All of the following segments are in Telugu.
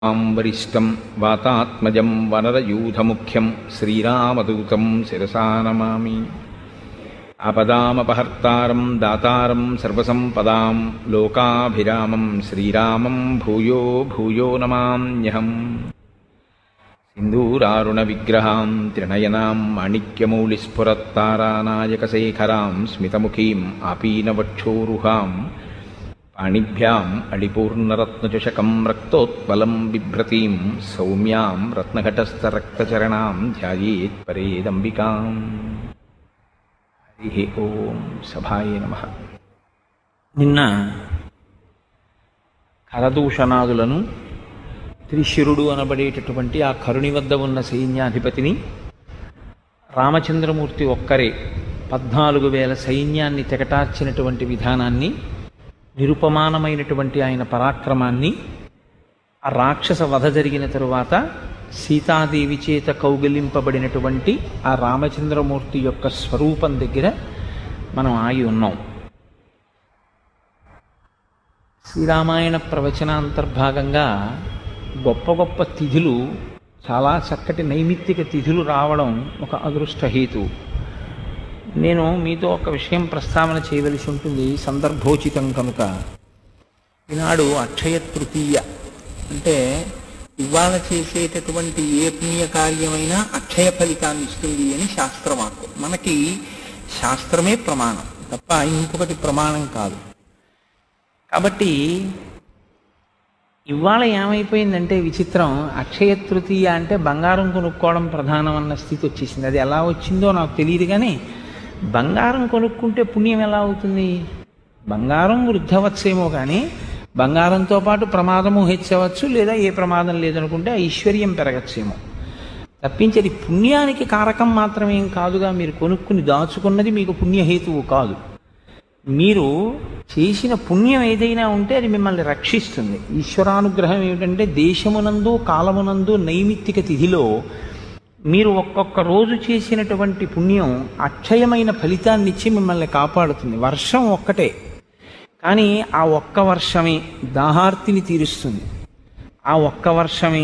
మాం వరిష్టం వాతాత్మజం వనరయూధముఖ్యం శ్రీరామదూతం శిరసా నమామి ఆపదామపహర్తారం దాతారం సర్వసంపదాం లోకాభిరామం శ్రీరామం భూయో భూయో నమామ్యహం सिन्दूरारुणविग्रहां त्रिनयनां माणिक्यमौलिस्फुरत्तारानायकशेखरां स्मितमुखीम् आपीनवक्षोरुहां पाणिभ्याम् अडिपूर्णरत्नचषकं रक्तोत्पलं बिभ्रतीं सौम्यां रत्नघटस्थरक्तचरणां ध्यायेत् परेदम्बिकाम् हरिः ॐ सभाय नमः నిన్న కరదూషణాదులను త్రిశిరుడు అనబడేటటువంటి ఆ కరుణి వద్ద ఉన్న సైన్యాధిపతిని రామచంద్రమూర్తి ఒక్కరే పద్నాలుగు వేల సైన్యాన్ని తెగటార్చినటువంటి విధానాన్ని నిరుపమానమైనటువంటి ఆయన పరాక్రమాన్ని ఆ రాక్షస వధ జరిగిన తరువాత సీతాదేవి చేత కౌగిలింపబడినటువంటి ఆ రామచంద్రమూర్తి యొక్క స్వరూపం దగ్గర మనం ఆగి ఉన్నాం శ్రీరామాయణ ప్రవచనాంతర్భాగంగా గొప్ప గొప్ప తిథులు చాలా చక్కటి నైమిత్తిక తిథులు రావడం ఒక అదృష్ట హేతు నేను మీతో ఒక విషయం ప్రస్తావన చేయవలసి ఉంటుంది సందర్భోచితం కనుక ఈనాడు అక్షయ తృతీయ అంటే ఇవాళ చేసేటటువంటి ఏ పుణ్య కార్యమైనా అక్షయ ఫలితాన్ని ఇస్తుంది అని శాస్త్రవాక్కు మనకి శాస్త్రమే ప్రమాణం తప్ప ఇంకొకటి ప్రమాణం కాదు కాబట్టి ఇవాళ ఏమైపోయిందంటే విచిత్రం అక్షయ తృతీయ అంటే బంగారం కొనుక్కోవడం ప్రధానం అన్న స్థితి వచ్చేసింది అది ఎలా వచ్చిందో నాకు తెలియదు కానీ బంగారం కొనుక్కుంటే పుణ్యం ఎలా అవుతుంది బంగారం వృద్ధవచ్చేమో కానీ బంగారంతో పాటు ప్రమాదము హెచ్చవచ్చు లేదా ఏ ప్రమాదం లేదనుకుంటే ఐశ్వర్యం పెరగచ్చేమో తప్పించి అది పుణ్యానికి కారకం మాత్రమేం కాదుగా మీరు కొనుక్కుని దాచుకున్నది మీకు పుణ్యహేతువు కాదు మీరు చేసిన పుణ్యం ఏదైనా ఉంటే అది మిమ్మల్ని రక్షిస్తుంది ఈశ్వరానుగ్రహం ఏమిటంటే దేశమునందు కాలమునందు నైమిత్తిక తిథిలో మీరు ఒక్కొక్క రోజు చేసినటువంటి పుణ్యం అక్షయమైన ఫలితాన్ని ఇచ్చి మిమ్మల్ని కాపాడుతుంది వర్షం ఒక్కటే కానీ ఆ ఒక్క వర్షమే దాహార్తిని తీరుస్తుంది ఆ ఒక్క వర్షమే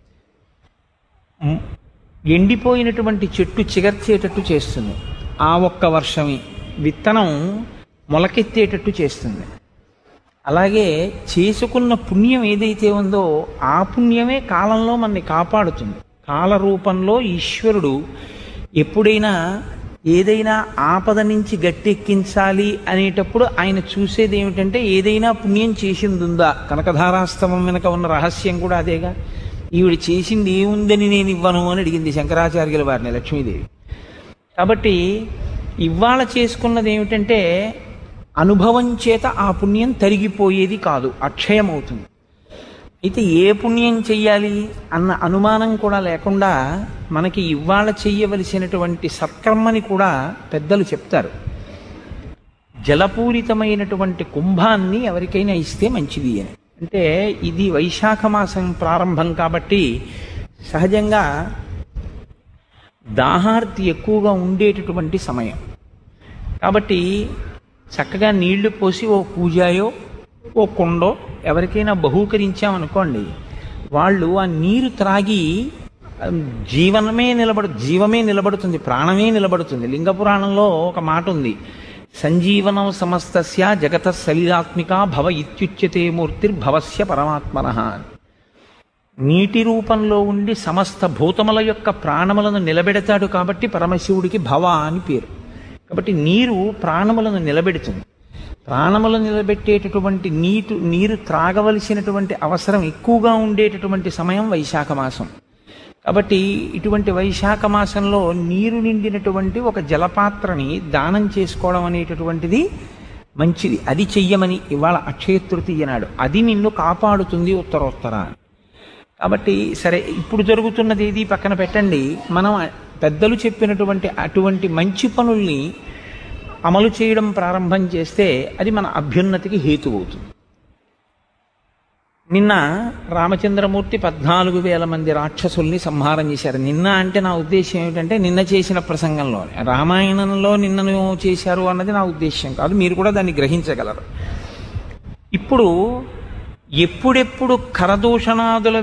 మ్, ఎండిపోయినటువంటి చెట్టు చిగర్చేటట్టు చేస్తుంది ఆ ఒక్క వర్షమే విత్తనం మొలకెత్తేటట్టు చేస్తుంది అలాగే చేసుకున్న పుణ్యం ఏదైతే ఉందో ఆ పుణ్యమే కాలంలో మనని కాపాడుతుంది కాల రూపంలో ఈశ్వరుడు ఎప్పుడైనా ఏదైనా ఆపద నుంచి గట్టెక్కించాలి అనేటప్పుడు ఆయన చూసేది ఏమిటంటే ఏదైనా పుణ్యం చేసింది ఉందా కనకధారాస్తవం వెనక ఉన్న రహస్యం కూడా అదేగా ఈవిడ చేసింది ఏముందని నేను ఇవ్వను అని అడిగింది శంకరాచార్యుల వారిని లక్ష్మీదేవి కాబట్టి ఇవాళ చేసుకున్నది ఏమిటంటే అనుభవం చేత ఆ పుణ్యం తరిగిపోయేది కాదు అక్షయమవుతుంది అయితే ఏ పుణ్యం చెయ్యాలి అన్న అనుమానం కూడా లేకుండా మనకి ఇవాళ చెయ్యవలసినటువంటి సత్కర్మని కూడా పెద్దలు చెప్తారు జలపూరితమైనటువంటి కుంభాన్ని ఎవరికైనా ఇస్తే మంచిది అని అంటే ఇది వైశాఖ మాసం ప్రారంభం కాబట్టి సహజంగా దాహార్తి ఎక్కువగా ఉండేటటువంటి సమయం కాబట్టి చక్కగా నీళ్లు పోసి ఓ పూజాయో ఓ కుండో ఎవరికైనా బహూకరించామనుకోండి వాళ్ళు ఆ నీరు త్రాగి ఆ, జీవనమే నిలబడు జీవమే నిలబడుతుంది ప్రాణమే నిలబడుతుంది లింగ పురాణంలో ఒక మాట ఉంది సంజీవనం సమస్తస్య జగత సలిలాత్మిక భవ ఇత్యుచ్యతే మూర్తిర్భవస్య పరమాత్మన అని నీటి రూపంలో ఉండి సమస్త భూతముల యొక్క ప్రాణములను నిలబెడతాడు కాబట్టి పరమశివుడికి భవ అని పేరు కాబట్టి నీరు ప్రాణములను నిలబెడుతుంది ప్రాణములను నిలబెట్టేటటువంటి నీటు నీరు త్రాగవలసినటువంటి అవసరం ఎక్కువగా ఉండేటటువంటి సమయం వైశాఖ మాసం కాబట్టి ఇటువంటి వైశాఖ మాసంలో నీరు నిండినటువంటి ఒక జలపాత్రని దానం చేసుకోవడం అనేటటువంటిది మంచిది అది చెయ్యమని ఇవాళ అక్షయ తృతీయ నాడు అది నిన్ను కాపాడుతుంది ఉత్తరోత్తర అని. కాబట్టి సరే ఇప్పుడు జరుగుతున్నది ఏది పక్కన పెట్టండి మనం పెద్దలు చెప్పినటువంటి అటువంటి మంచి పనుల్ని అమలు చేయడం ప్రారంభం చేస్తే అది మన అభ్యున్నతికి హేతు అవుతుంది నిన్న రామచంద్రమూర్తి పద్నాలుగు వేల మంది రాక్షసుల్ని సంహారం చేశారు నిన్న అంటే నా ఉద్దేశం ఏమిటంటే నిన్న చేసిన ప్రసంగంలో రామాయణంలో నిన్నను చేశారు అన్నది నా ఉద్దేశం కాదు మీరు కూడా దాన్ని గ్రహించగలరు ఇప్పుడు ఎప్పుడెప్పుడు కరదూషణాదుల